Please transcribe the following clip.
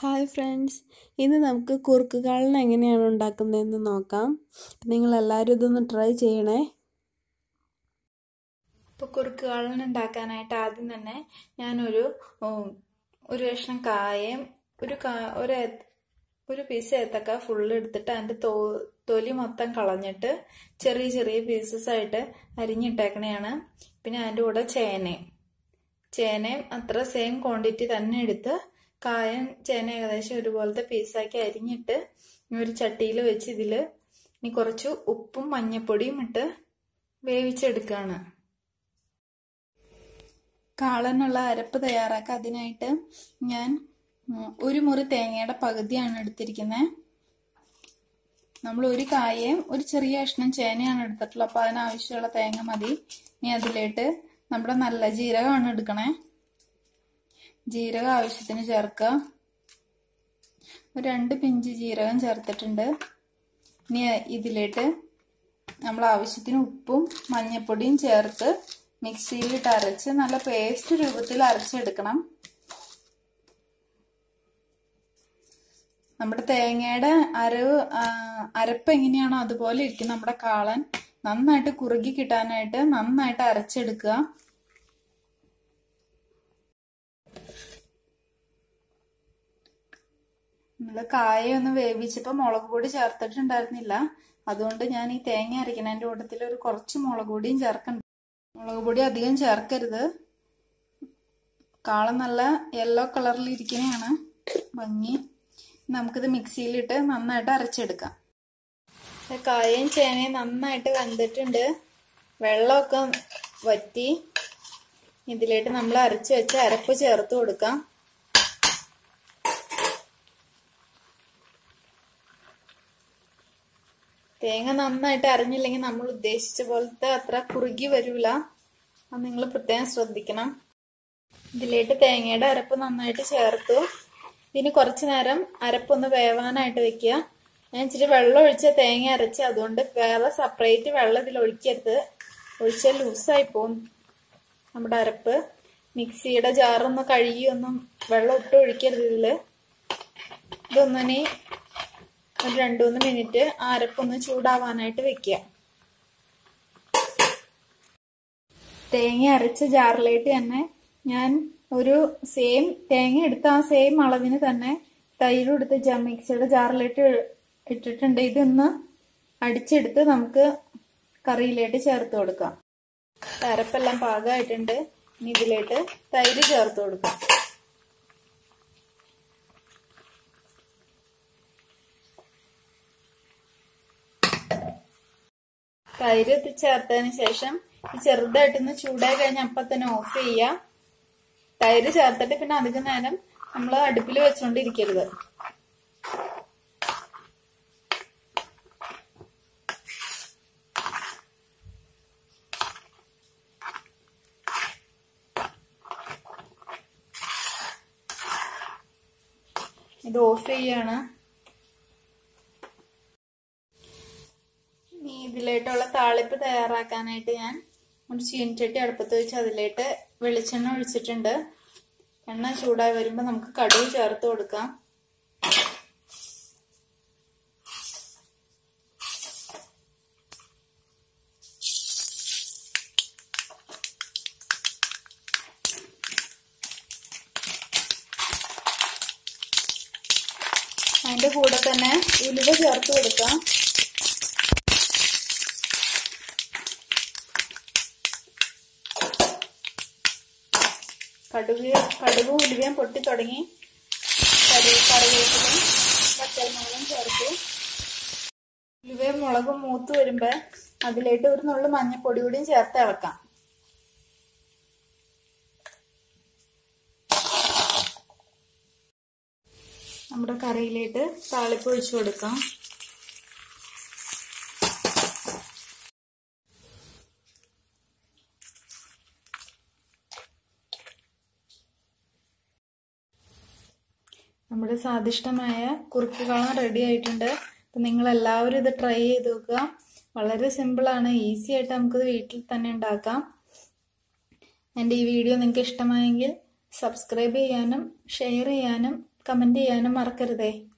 hi friends ഇന്ന് നമുക്ക് കുറുക്ക് കാളൻ എങ്ങനെയാണ് ഉണ്ടാക്കുന്നതെന്ന് നോക്കാം നിങ്ങൾ എല്ലാവരും ഇതൊന്ന് ട്രൈ ചെയ്യണേ ഇപ്പോൾ കുറുക്ക് കാളൻ ഉണ്ടാക്കാനായിട്ട് ആദ്യം തന്നെ ഞാനൊരു ഉം, ഒരു കഷ്ണം കായം ഒരു കാ ഒരു ഏത്ത- ഒരു പീസ് ഏത്തക്ക ഫുള്ള് എടുത്തിട്ട് അതിൻ്റെ തോ തൊലി മൊത്തം കളഞ്ഞിട്ട് ചെറിയ ചെറിയ പീസസ് ആയിട്ട് അരിഞ്ഞിട്ടേക്കണയാണ് പിന്നെ അതിൻ്റെ കൂടെ ചേനയും ചേനയും അത്ര സെയിം ക്വാണ്ടിറ്റി തന്നെ എടുത്ത് കായം ചേന ഏകദേശം ഒരുപോലത്തെ പീസാക്കി അരിഞ്ഞിട്ട് ഇനി ഒരു ചട്ടിയിൽ വെച്ച് ഇതിൽ ഇനി കുറച്ച് ഉപ്പും മഞ്ഞപ്പൊടിയും ഇട്ട് വേവിച്ചെടുക്കുകയാണ് കാളനുള്ള അരപ്പ് തയ്യാറാക്കാൻ അതിനായിട്ട് ഞാൻ ഉം, ഒരു മുറി തേങ്ങയുടെ പകുതിയാണ് എടുത്തിരിക്കുന്നത് നമ്മൾ ഒരു കായയും ഒരു ചെറിയ കഷ്ണം ചേനയാണ് എടുത്തിട്ടുള്ളത് അപ്പോൾ അതിനാവശ്യമുള്ള തേങ്ങ മതി ഇനി അതിലേട്ട് നമ്മുടെ നല്ല ജീരകമാണ് എടുക്കണേ ജീരകം ആവശ്യത്തിന് ചേർക്കുക ഒരു രണ്ട് പിഞ്ച് ജീരകം ചേർത്തിട്ടുണ്ട് ഇനി ഇതിലേട്ട് നമ്മൾ ആവശ്യത്തിന് ഉപ്പും മഞ്ഞപ്പൊടിയും ചേർത്ത് മിക്സിയിലിട്ട് അരച്ച് നല്ല പേസ്റ്റ് രൂപത്തിൽ അരച്ചെടുക്കണം നമ്മുടെ തേങ്ങയുടെ അരവ് ആ, അരപ്പ് എങ്ങനെയാണോ അതുപോലെ ഇരിക്കും നമ്മുടെ കാളൻ നന്നായിട്ട് കുറുകി കിട്ടാനായിട്ട് നന്നായിട്ട് അരച്ചെടുക്കുക നമ്മൾ കായ ഒന്ന് വേവിച്ചപ്പോൾ മുളക് പൊടി ചേർത്തിട്ടുണ്ടായിരുന്നില്ല അതുകൊണ്ട് ഞാൻ ഈ തേങ്ങ അരയ്ക്കുന്നതിൻ്റെ കൂട്ടത്തിൽ ഒരു കുറച്ച് മുളക് പൊടിയും ചേർക്കണ്ട മുളക് പൊടി അധികം ചേർക്കരുത് കാള നല്ല യെല്ലോ കളറിൽ ഇരിക്കുന്നതാണ് ഭംഗി നമുക്കിത് മിക്സിയിലിട്ട് നന്നായിട്ട് അരച്ചെടുക്കാം കായയും ചേനയും നന്നായിട്ട് വെന്തിട്ടുണ്ട് വെള്ളമൊക്കെ വറ്റി ഇതിലേക്ക് നമ്മൾ അരച്ച് വെച്ച് അരപ്പ് ചേർത്ത് കൊടുക്കാം തേങ്ങ നന്നായിട്ട് അരഞ്ഞില്ലെങ്കിൽ നമ്മൾ ഉദ്ദേശിച്ച പോലത്തെ അത്ര കുറുകി വരൂല അത് നിങ്ങൾ പ്രത്യേകം ശ്രദ്ധിക്കണം ഇതിലേക്ക് തേങ്ങയുടെ അരപ്പ് നന്നായിട്ട് ചേർത്തു ഇതിന് കുറച്ചു നേരം അരപ്പൊന്ന് വേവാനായിട്ട് വെക്കുക ഞാൻ ഇച്ചിരി വെള്ളം ഒഴിച്ച തേങ്ങ അരച്ച് അതുകൊണ്ട് വേറെ സെപ്പറേറ്റ് വെള്ളം ഇതിൽ ഒഴിക്കരുത് ഒഴിച്ചാൽ ലൂസായി പോകും നമ്മുടെ അരപ്പ് മിക്സിയുടെ ജാറൊന്ന് കഴുകി ഒന്നും വെള്ളം ഒട്ടും ഒഴിക്കരുത് ഇതിൽ ഇതൊന്നിനി ഒരു രണ്ടു മൂന്ന് മിനിറ്റ് ആ അരപ്പൊന്ന് ചൂടാവാനായിട്ട് വെക്കുക തേങ്ങ അരച്ച ജാറിലേക്ക് തന്നെ ഞാൻ ഒരു സെയിം തേങ്ങ എടുത്ത ആ സെയിം അളവിന് തന്നെ തൈര് എടുത്ത് ജ മിക്സിയുടെ ജാറിലേക്ക് ഇട്ടിട്ടുണ്ട് ഇതൊന്ന് അടിച്ചെടുത്ത് നമുക്ക് കറിയിലേക്ക് ചേർത്ത് കൊടുക്കാം അരപ്പെല്ലാം പാകമായിട്ടുണ്ട് ഇനി ഇതിലേക്ക് തൈര് ചേർത്ത് കൊടുക്കാം തൈര് ചേർത്തതിന് ശേഷം ചെറുതായിട്ടൊന്ന് ചൂടായി കഴിഞ്ഞ അപ്പൊ തന്നെ ഓഫ് ചെയ്യുക തൈര് ചേർത്തിട്ട് പിന്നെ അധികം നേരം നമ്മൾ അടുപ്പിൽ വെച്ചോണ്ടിരിക്കരുത് ഇത് ഓഫ് ചെയ്യാണ് ഇനി ഇതിലേട്ടുള്ള താളിപ്പ് തയ്യാറാക്കാനായിട്ട് ഞാൻ ഒരു ചീനച്ചട്ടി അടുപ്പത്ത് വെച്ച് അതിലേട്ട് വെളിച്ചെണ്ണ ഒഴിച്ചിട്ടുണ്ട് എണ്ണ ചൂടായി വരുമ്പോൾ നമുക്ക് കടുക് ചേർത്ത് കൊടുക്കാം അതിന്റെ കൂടെ തന്നെ ഉലുവ ചേർത്ത് കൊടുക്കാം കടുക് കടുക് ഉലുവയും പൊട്ടി തുടങ്ങി കറി കറിവേപ്പിലും പച്ചമുളകും ചേർത്ത് ഉലുവയും മുളകും മൂത്ത് വരുമ്പോ അതിലേക്ക് ഒരു നുള്ളു മഞ്ഞപ്പൊടി കൂടിയും ചേർത്ത് ഇളക്കാം നമ്മുടെ കറിയിലേക്ക് താളിപ്പ് ഒഴിച്ചു കൊടുക്കാം നമ്മുടെ സ്വാദിഷ്ടമായ കുറുക്ക് കാണാൻ റെഡി ആയിട്ടുണ്ട് അപ്പം നിങ്ങൾ എല്ലാവരും ഇത് ട്രൈ ചെയ്ത് നോക്കുക വളരെ സിമ്പിളാണ് ഈസി ആയിട്ട് നമുക്കിത് വീട്ടിൽ തന്നെ ഉണ്ടാക്കാം എൻ്റെ ഈ വീഡിയോ നിങ്ങൾക്ക് ഇഷ്ടമായെങ്കിൽ സബ്സ്ക്രൈബ് ചെയ്യാനും ഷെയർ ചെയ്യാനും കമൻറ്റ് ചെയ്യാനും മറക്കരുതേ